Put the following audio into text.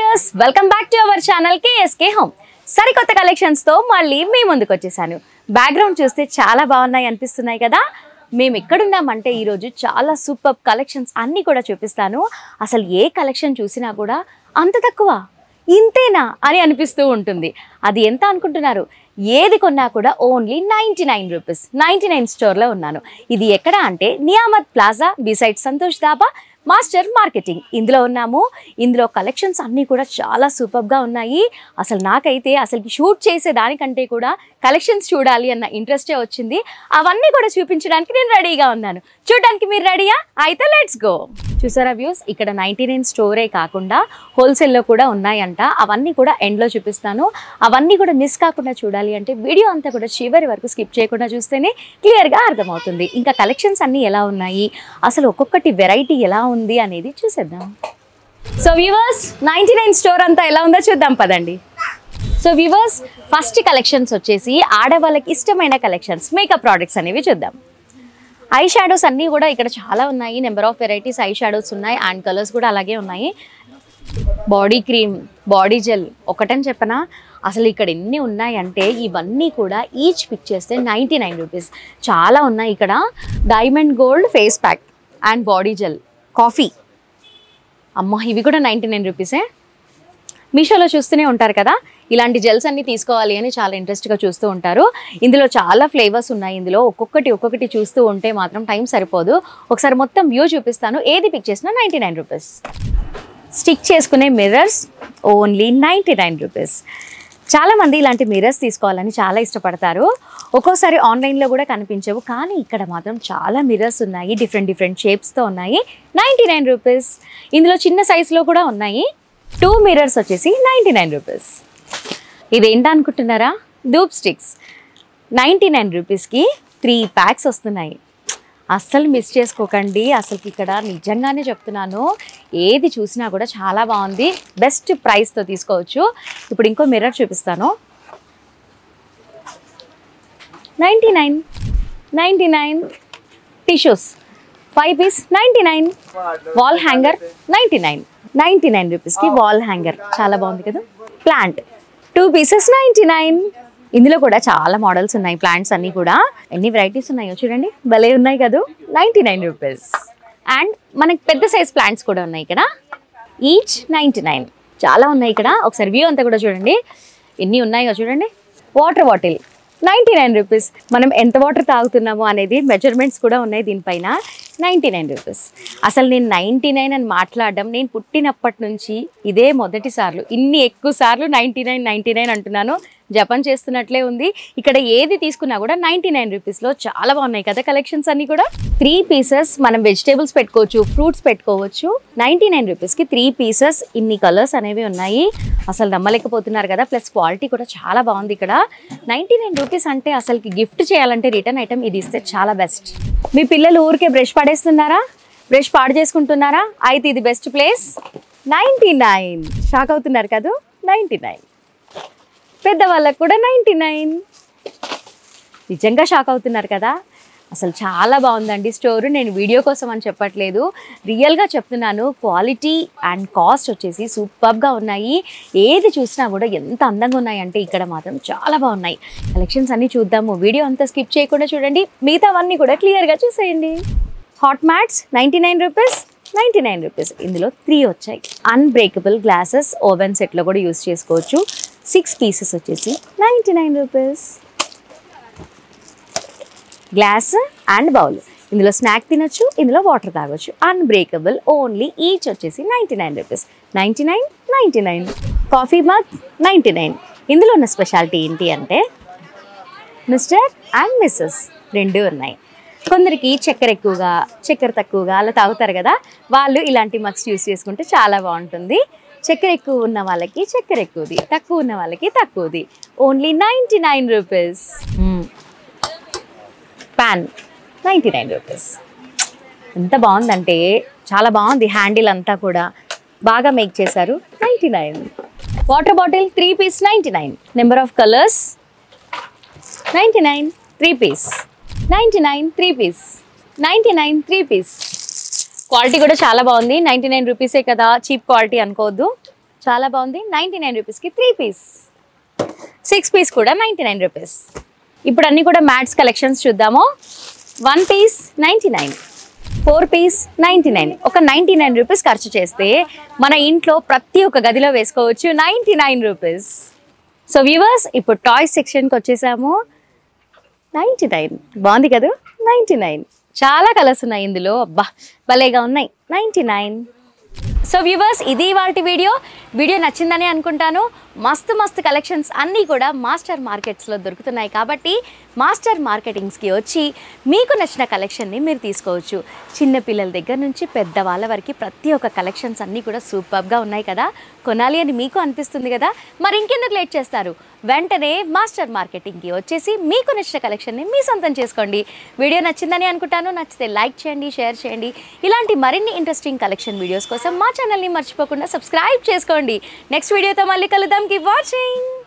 viewers welcome back to our channel KSK home సరికొత్త collections తో మళ్ళీ మీ ముందుకు వచ్చేసాను బ్యాక్గ్రౌండ్ చూస్తే చాలా బాగున్నాయి అనిపిస్తున్నాయి కదా మేము ఎక్కడున్నామంటే ఈరోజు చాలా సూపర్ కలెక్షన్స్ అన్నీ కూడా చూపిస్తాను అసలు ఏ కలెక్షన్ చూసినా కూడా అంత తక్కువ ఇంతేనా అని అనిపిస్తూ ఉంటుంది అది ఎంత అనుకుంటున్నారు ఏది కొన్నా కూడా only ninety nine rupees ninety nine స్టోర్లో ఉన్నాను ఇది ఎక్కడ అంటే Niyamat plaza beside Santosh dhaba master marketing ఇందులో ఉన్నాము ఇందులో కలెక్షన్స్ అన్నీ కూడా చాలా సూపర్గా ఉన్నాయి అసలు నాకైతే అసలు షూట్ చేసే దానికంటే కూడా కలెక్షన్స్ చూడాలి అన్న ఇంట్రెస్టే వచ్చింది అవన్నీ కూడా చూపించడానికి నేను రెడీగా ఉన్నాను చూడడానికి మీరు రెడీయా అయితే లెట్స్ గో చూసారా వ్యూస్ ఇక్కడ నైంటీ నైన్ స్టోరే కాకుండా హోల్సేల్లో కూడా ఉన్నాయంట అవన్నీ కూడా ఎండ్లో చూపిస్తాను అవన్నీ కూడా మిస్ కాకుండా చూడాలి అంటే వీడియో అంతా కూడా చివరి వరకు స్కిప్ చేయకుండా చూస్తేనే క్లియర్గా అర్థమవుతుంది ఇంకా కలెక్షన్స్ అన్నీ ఎలా ఉన్నాయి అసలు ఒక్కొక్కటి వెరైటీ ఎలా ఉంది అనేది చూసేద్దాం so viewers ninety nine store అంతా ఎలా ఉందో చూద్దాం పదండి సో వ్యూవర్స్ ఫస్ట్ కలెక్షన్స్ వచ్చేసి ఆడవాళ్ళకి ఇష్టమైన కలెక్షన్స్ మేకప్ ప్రోడక్ట్స్ అనేవి చూద్దాం ఐ షాడోస్ అన్నీ కూడా ఇక్కడ చాలా ఉన్నాయి number of varieties eye shadows ఉన్నాయి అండ్ కలర్స్ కూడా అలాగే ఉన్నాయి బాడీ క్రీమ్ బాడీ జెల్ ఒకటని చెప్పనా అసలు ఇక్కడ ఎన్ని ఉన్నాయంటే ఇవన్నీ కూడా ఈచ్ పిక్ చేస్తే నైంటీ నైన్ రూపీస్ చాలా ఉన్నాయి ఇక్కడ diamond gold face pack and body gel coffee అమ్మ ఇవి కూడా నైంటీ నైన్ రూపీసే మీషోలో చూస్తూనే ఉంటారు కదా ఇలాంటి జెల్స్ అన్ని తీసుకోవాలి అని చాలా ఇంట్రెస్ట్గా చూస్తూ ఉంటారు ఇందులో చాలా ఫ్లేవర్స్ ఉన్నాయి ఇందులో ఒక్కొక్కటి ఒక్కొక్కటి చూస్తూ ఉంటే మాత్రం టైం సరిపోదు ఒకసారి మొత్తం వ్యూ చూపిస్తాను ఏది పిక్ చేసినా నైంటీ నైన్ రూపీస్ స్టిక్ చేసుకునే mirrors only ninety nine rupees చాలామంది ఇలాంటి మిర్రర్స్ తీసుకోవాలని చాలా ఇష్టపడతారు ఒక్కోసారి ఆన్లైన్లో కూడా కనిపించవు కానీ ఇక్కడ మాత్రం చాలా మిర్రర్స్ ఉన్నాయి డిఫరెంట్ డిఫరెంట్ షేప్స్తో ఉన్నాయి నైంటీ నైన్ రూపీస్ ఇందులో చిన్న సైజులో కూడా ఉన్నాయి టూ మిర్రర్స్ వచ్చేసి నైంటీ నైన్ రూపీస్ ఇదేంటనుకుంటున్నారా డూప్ స్టిక్స్ నైంటీ నైన్ రూపీస్కి త్రీ ప్యాక్స్ వస్తున్నాయి అస్సలు మిస్ చేసుకోకండి అసలు ఇక్కడ నిజంగానే చెప్తున్నాను ఏది చూసినా కూడా చాలా బాగుంది బెస్ట్ ప్రైస్తో తీసుకోవచ్చు ఇప్పుడు ఇంకో మిర్రర్ చూపిస్తాను ninety nine ninety nine tissues five piece ninety nine wall hanger ninety nine ninety nine రూపీస్కి వాల్ హ్యాంగర్ చాలా బాగుంది కదా plant two pieces ninety nine ఇందులో కూడా చాలా మోడల్స్ ఉన్నాయి ప్లాంట్స్ అన్నీ కూడా ఎన్ని వెరైటీస్ ఉన్నాయో చూడండి భలే ఉన్నాయి కదా నైంటీ నైన్ రూపీస్ అండ్ మనకి పెద్ద సైజ్ ప్లాంట్స్ కూడా ఉన్నాయి ఇక్కడ ఈచ్ నైంటీ నైన్ చాలా ఉన్నాయి ఇక్కడ ఒకసారి వ్యూ అంతా కూడా చూడండి ఎన్ని ఉన్నాయో చూడండి water bottle ninety nine rupees మనం ఎంత వాటర్ తాగుతున్నామో అనేది మెజర్మెంట్స్ కూడా ఉన్నాయి దీనిపైన నైంటీ నైన్ రూపీస్ అసలు నేను నైంటీ నైన్ అని మాట్లాడడం నేను పుట్టినప్పటి నుంచి ఇదే మొదటి సార్లు ఇన్ని ఎక్కువ సార్లు నైంటీ నైన్ నైంటీ నైన్ అంటున్నాను జపం చేస్తున్నట్లే ఉంది ఇక్కడ ఏది తీసుకున్నా కూడా నైంటీ నైన్ రూపీస్లో చాలా బాగున్నాయి కదా కలెక్షన్స్ అన్నీ కూడా త్రీ పీసెస్ మనం వెజిటేబుల్స్ పెట్టుకోవచ్చు ఫ్రూట్స్ పెట్టుకోవచ్చు నైంటీ నైన్ రూపీస్కి త్రీ పీసెస్ ఇన్ని కలర్స్ అనేవి ఉన్నాయి అసలు నమ్మలేకపోతున్నారు కదా ప్లస్ క్వాలిటీ కూడా చాలా బాగుంది ఇక్కడ నైంటీ నైన్ రూపీస్ అంటే అసలుకి గిఫ్ట్ చేయాలంటే రిటర్న్ ఐటమ్ ఇది ఇస్తే చాలా బెస్ట్ మీ పిల్లలు ఊరికే బ్రష్ పడేస్తున్నారా బ్రష్ పాడు చేసుకుంటున్నారా అయితే ఇది best place ninety nine shock అవుతున్నారు కదా నైంటీ నైన్ పెద్దవాళ్ళకు కూడా నైంటీ నైన్ నిజంగా షాక్ అవుతున్నారు కదా అసలు చాలా బాగుందండి స్టోర్ నేను వీడియో కోసం అని చెప్పట్లేదు రియల్గా చెప్తున్నాను క్వాలిటీ అండ్ కాస్ట్ వచ్చేసి సూపర్గా ఉన్నాయి ఏది చూసినా కూడా ఎంత అందంగా ఉన్నాయంటే ఇక్కడ మాత్రం చాలా బాగున్నాయి కలెక్షన్స్ అన్నీ చూద్దాము వీడియో అంతా స్కిప్ చేయకుండా చూడండి మిగతావన్నీ కూడా క్లియర్గా చూసేయండి hot mats ninety nine rupees ninety nine rupees ఇందులో త్రీ వచ్చాయి అన్బ్రేకబుల్ గ్లాసెస్ ఓవెన్ సెట్లో కూడా యూస్ చేసుకోవచ్చు సిక్స్ పీసెస్ వచ్చేసి ninety nine rupees glass and bowl ఇందులో స్నాక్ తినొచ్చు ఇందులో వాటర్ తాగొచ్చు అన్బ్రేకబుల్ ఓన్లీ ఈచ్ వచ్చేసి ninety nine rupees ninety nine ninety nine coffee mug ninety nine ఇందులో ఉన్న స్పెషాలిటీ ఏంటి అంటే మిస్టర్ అండ్ మిస్సెస్ రెండు ఉన్నాయి కొందరికి చక్కెర ఎక్కువగా చక్కెర తక్కువగా అలా తాగుతారు కదా వాళ్ళు ఇలాంటి మగ్స్ యూస్ చేసుకుంటే చాలా బాగుంటుంది చక్కెర ఎక్కువ ఉన్న వాళ్ళకి చక్కెర ఎక్కువది తక్కువ ఉన్న వాళ్ళకి తక్కువది only ninety nine rupees pan ninety nine rupees ఎంత బాగుందంటే చాలా బాగుంది హ్యాండిల్ అంతా కూడా బాగా మేక్ చేశారు ninety nine water bottle three piece ninety nine number of colours ninety nine three piece ninety nine three piece ninety nine three piece quality కూడా చాలా బాగుంది నైంటీ నైన్ రూపీసే కదా చీప్ క్వాలిటీ అనుకోవద్దు చాలా బాగుంది నైంటీ నైన్ రూపీస్కి త్రీ పీస్ సిక్స్ పీస్ కూడా నైంటీ నైన్ రూపీస్ ఇప్పుడు అన్నీ కూడా మ్యాట్స్ కలెక్షన్స్ చూద్దాము one piece ninety nine four piece ninety nine ఒక నైంటీ నైన్ రూపీస్ ఖర్చు చేస్తే మన ఇంట్లో ప్రతి ఒక్క గదిలో వేసుకోవచ్చు ninety nine rupees so viewers ఇప్పుడు టాయ్స్ సెక్షన్కి వచ్చేసాము నైంటీ నైన్ బాగుంది కదా నైంటీ నైన్ చాలా కలర్స్ ఉన్నాయి ఇందులో అబ్బా భలేగా ఉన్నాయి నైంటీ నైన్ సో వ్యూవర్స్ ఇది వాటి వీడియో వీడియో నచ్చిందని అనుకుంటాను మస్తు మస్తు కలెక్షన్స్ అన్నీ కూడా మాస్టర్ మార్కెట్స్లో దొరుకుతున్నాయి కాబట్టి మాస్టర్ మార్కెటింగ్స్కి వచ్చి మీకు నచ్చిన కలెక్షన్ని మీరు తీసుకోవచ్చు చిన్న పిల్లల దగ్గర నుంచి పెద్దవాళ్ళ వరకు ప్రతి ఒక్క కలెక్షన్స్ అన్నీ కూడా సూపర్గా ఉన్నాయి కదా కొనాలి అని మీకు అనిపిస్తుంది కదా మరి ఇంకెందుకు లేట్ చేస్తారు వెంటనే మాస్టర్ మార్కెటింగ్కి వచ్చేసి మీకు నచ్చిన కలెక్షన్ని మీ సొంతం చేసుకోండి వీడియో నచ్చిందని అనుకుంటాను నచ్చితే లైక్ చేయండి షేర్ చేయండి ఇలాంటి మరిన్ని ఇంట్రెస్టింగ్ కలెక్షన్ వీడియోస్ కోసం మా ఛానల్ని మర్చిపోకుండా సబ్స్క్రైబ్ చేసుకోండి నెక్స్ట్ వీడియోతో మళ్ళీ కలుద్దాం కీ వాచింగ్